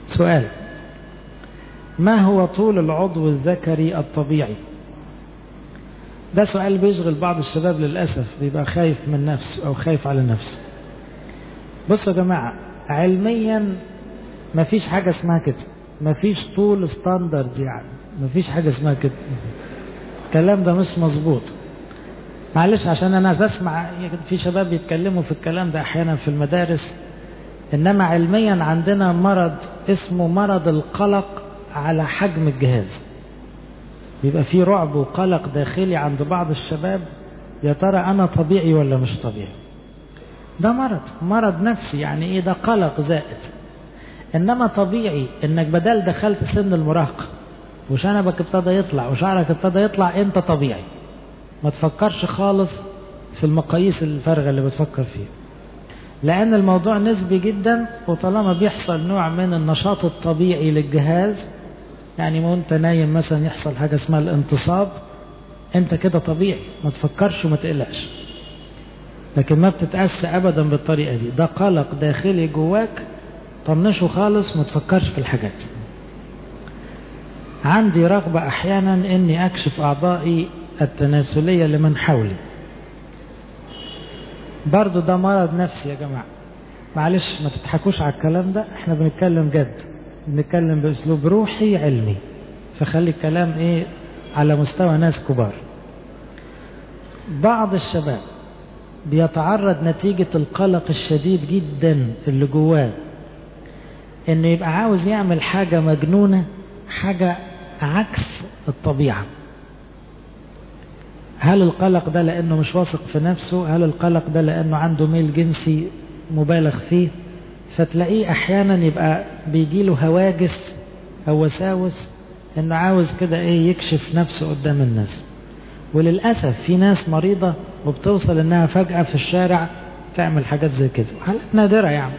سؤال ما هو طول العضو الذكري الطبيعي ده سؤال بيشغل بعض الشباب للأسف بيبقى خايف من نفسه أو خايف على نفسه بصوا يا جماعة علميا مفيش حاجة اسمها كده مفيش طول ستاندرد يعني مفيش حاجة اسمها كده الكلام ده مش مظبوط معلش عشان انا بسمع في شباب بيتكلموا في الكلام ده احيانا في المدارس انما علميا عندنا مرض اسمه مرض القلق على حجم الجهاز بيبقى في رعب وقلق داخلي عند بعض الشباب يا ترى انا طبيعي ولا مش طبيعي ده مرض مرض نفسي يعني ايه ده قلق زائد انما طبيعي انك بدل دخلت سن المراهقه وشنبك ابتدى يطلع وشعرك ابتدى يطلع انت طبيعي ما تفكرش خالص في المقاييس الفارغه اللي بتفكر فيها لان الموضوع نسبي جدا وطالما بيحصل نوع من النشاط الطبيعي للجهاز يعني وانت نايم مثلا يحصل حاجه اسمها الانتصاب انت كده طبيعي ما تفكرش وما تقلقش لكن ما بتتأسى ابدا بالطريقه دي ده قلق داخلي جواك طنشه خالص ما تفكرش في الحاجات عندي رغبة أحيانا إني أكشف أعضائي التناسلية لمن حولي برضو ده مرض نفسي يا جماعة معلش ما تضحكوش على الكلام ده احنا بنتكلم جد بنتكلم بأسلوب روحي علمي فخلي الكلام ايه على مستوى ناس كبار بعض الشباب بيتعرض نتيجة القلق الشديد جدا اللي جواه انه يبقى عاوز يعمل حاجة مجنونة حاجة عكس الطبيعة هل القلق ده لأنه مش واثق في نفسه هل القلق ده لأنه عنده ميل جنسي مبالغ فيه فتلاقيه أحيانا يبقى بيجيله هواجس أو وساوس إنه عاوز كده إيه يكشف نفسه قدام الناس وللأسف في ناس مريضة وبتوصل إنها فجأة في الشارع تعمل حاجات زي كده حالات نادرة يعني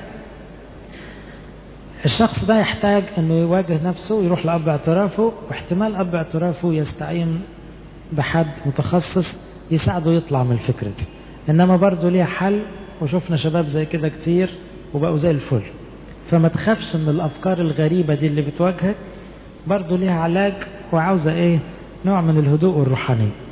الشخص ده يحتاج انه يواجه نفسه ويروح لاب اعترافه واحتمال اب اعترافه يستعين بحد متخصص يساعده يطلع من الفكرة دي انما برضه ليها حل وشفنا شباب زي كده كتير وبقوا زي الفل فما تخافش من الافكار الغريبة دي اللي بتواجهك برضه ليها علاج وعاوزة ايه نوع من الهدوء والروحانية